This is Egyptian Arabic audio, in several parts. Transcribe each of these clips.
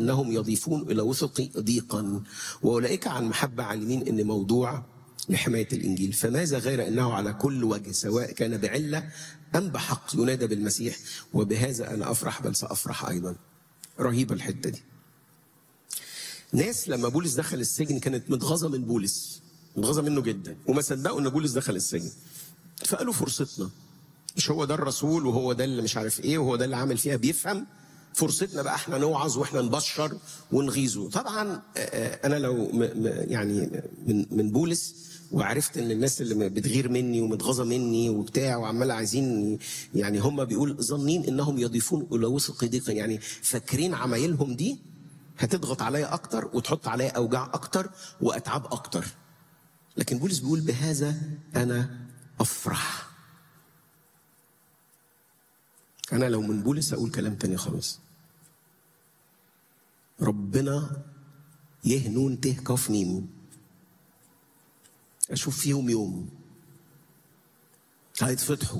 انهم يضيفون الى وثقي ضيقا واولئك عن محبه عالمين ان موضوع لحمايه الانجيل فماذا غير انه على كل وجه سواء كان بعله ام بحق ينادى بالمسيح وبهذا انا افرح بل سافرح ايضا رهيبه الحته دي ناس لما بولس دخل السجن كانت متغاظه من بولس متغاظه منه جدا وما صدقوا ان بولس دخل السجن فقالوا فرصتنا مش هو ده الرسول وهو ده اللي مش عارف ايه وهو ده اللي عامل فيها بيفهم فرصتنا بقى احنا نوعظ واحنا نبشر ونغيظه طبعا انا لو م م يعني من من بولس وعرفت ان الناس اللي بتغير مني ومتغاظه مني وبتاع وعمال عايزين يعني هم بيقول ظنين انهم يضيفون الى وثق ضيقا يعني فاكرين عمايلهم دي هتضغط عليا اكتر وتحط عليا اوجاع اكتر واتعاب اكتر لكن بولس بيقول بهذا انا افرح انا لو من بولس اقول كلام تاني خالص ربنا يه نون ته كاف ميم اشوف فيهم يوم هيتفتحوا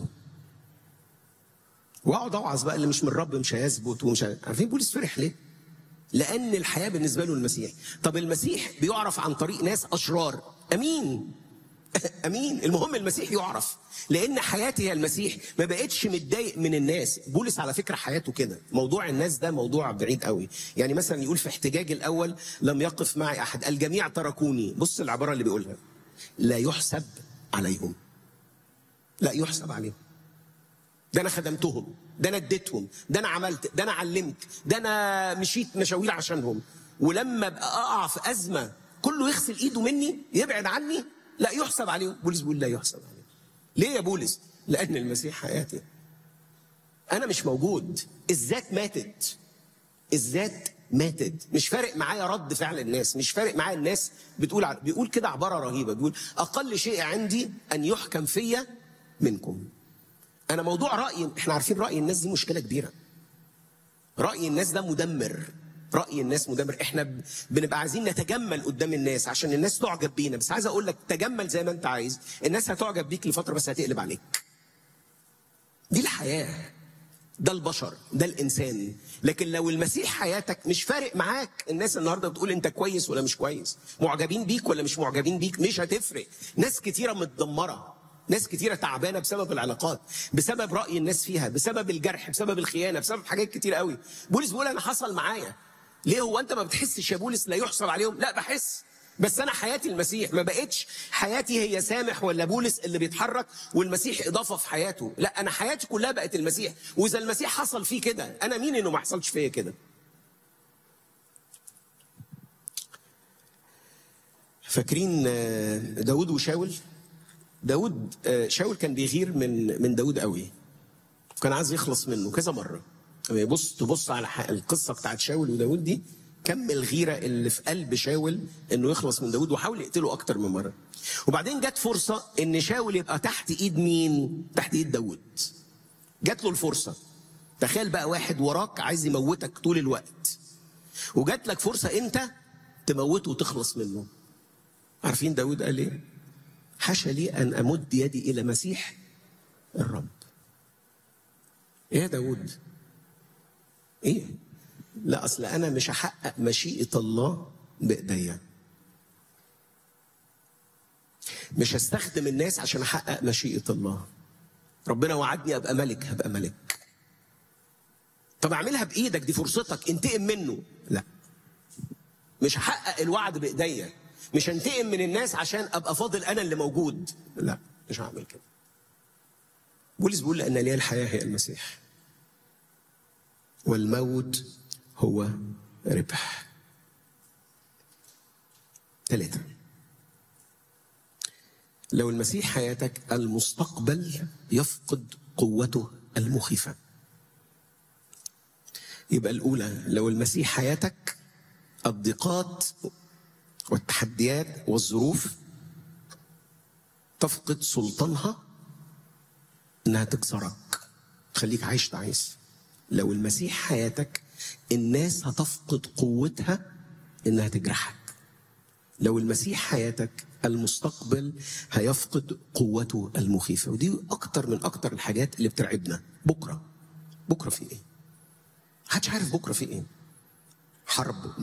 واقعد اوعظ بقى اللي مش من الرب مش هيثبت ومش هي... عارفين بولس فرح ليه؟ لان الحياه بالنسبه له المسيح طب المسيح بيعرف عن طريق ناس اشرار امين امين المهم المسيح يعرف لان حياتي هي المسيح ما بقتش متضايق من الناس بولس على فكره حياته كده موضوع الناس ده موضوع بعيد قوي يعني مثلا يقول في احتجاج الاول لم يقف معي احد الجميع تركوني بص العباره اللي بيقولها لا يحسب عليهم لا يحسب عليهم ده انا خدمتهم ده انا اديتهم ده انا عملت ده انا علمت ده انا مشيت مشاوير عشانهم ولما ابقى اقع في ازمه كله يغسل ايده مني يبعد عني لا يحسب عليهم بولس بيقول لا يحسب عليهم ليه يا بولس لان المسيح حياتي انا مش موجود الذات ماتت الذات ماتت مش فارق معايا رد فعل الناس مش فارق معايا الناس بتقول ع... بيقول كده عباره رهيبه بيقول اقل شيء عندي ان يحكم فيا منكم انا موضوع راي احنا عارفين راي الناس دي مشكله كبيره راي الناس ده مدمر راي الناس مدمر احنا بنبقى عايزين نتجمل قدام الناس عشان الناس تعجب بينا بس عايز اقول لك تجمل زي ما انت عايز الناس هتعجب بيك لفتره بس هتقلب عليك دي الحياه ده البشر ده الانسان لكن لو المسيح حياتك مش فارق معاك الناس النهارده بتقول انت كويس ولا مش كويس معجبين بيك ولا مش معجبين بيك مش هتفرق ناس كتيره متدمره ناس كتيرة تعبانة بسبب العلاقات بسبب رأي الناس فيها بسبب الجرح بسبب الخيانة بسبب حاجات كتير قوي بولس بيقول أنا حصل معايا ليه هو أنت ما بتحسش يا بولس لا يحسب عليهم لا بحس بس أنا حياتي المسيح ما بقتش حياتي هي سامح ولا بولس اللي بيتحرك والمسيح إضافة في حياته لا أنا حياتي كلها بقت المسيح وإذا المسيح حصل فيه كده أنا مين إنه ما حصلش فيا كده فاكرين داود وشاول داود شاول كان بيغير من من داود قوي كان عايز يخلص منه كذا مره بص تبص على القصه بتاعت شاول وداود دي كم الغيره اللي في قلب شاول انه يخلص من داود وحاول يقتله اكتر من مره وبعدين جت فرصه ان شاول يبقى تحت ايد مين تحت ايد داود جات له الفرصه تخيل بقى واحد وراك عايز يموتك طول الوقت وجات لك فرصه انت تموته وتخلص منه عارفين داود قال ايه حاشا لي أن أمد يدي إلى مسيح الرب إيه يا داود إيه لا أصل أنا مش هحقق مشيئة الله بإيديا مش هستخدم الناس عشان أحقق مشيئة الله ربنا وعدني أبقى ملك هبقى ملك طب اعملها بإيدك دي فرصتك انتقم منه لا مش هحقق الوعد بإيديا مش هنتقم من الناس عشان ابقى فاضل انا اللي موجود لا مش هعمل كده بولس بيقول لان لي الحياه هي المسيح والموت هو ربح ثلاثة لو المسيح حياتك المستقبل يفقد قوته المخيفة يبقى الأولى لو المسيح حياتك الضيقات والتحديات والظروف تفقد سلطانها انها تكسرك تخليك عايش تعيس لو المسيح حياتك الناس هتفقد قوتها انها تجرحك لو المسيح حياتك المستقبل هيفقد قوته المخيفه ودي اكتر من اكتر الحاجات اللي بترعبنا بكره بكره في ايه محدش عارف بكره في ايه حرب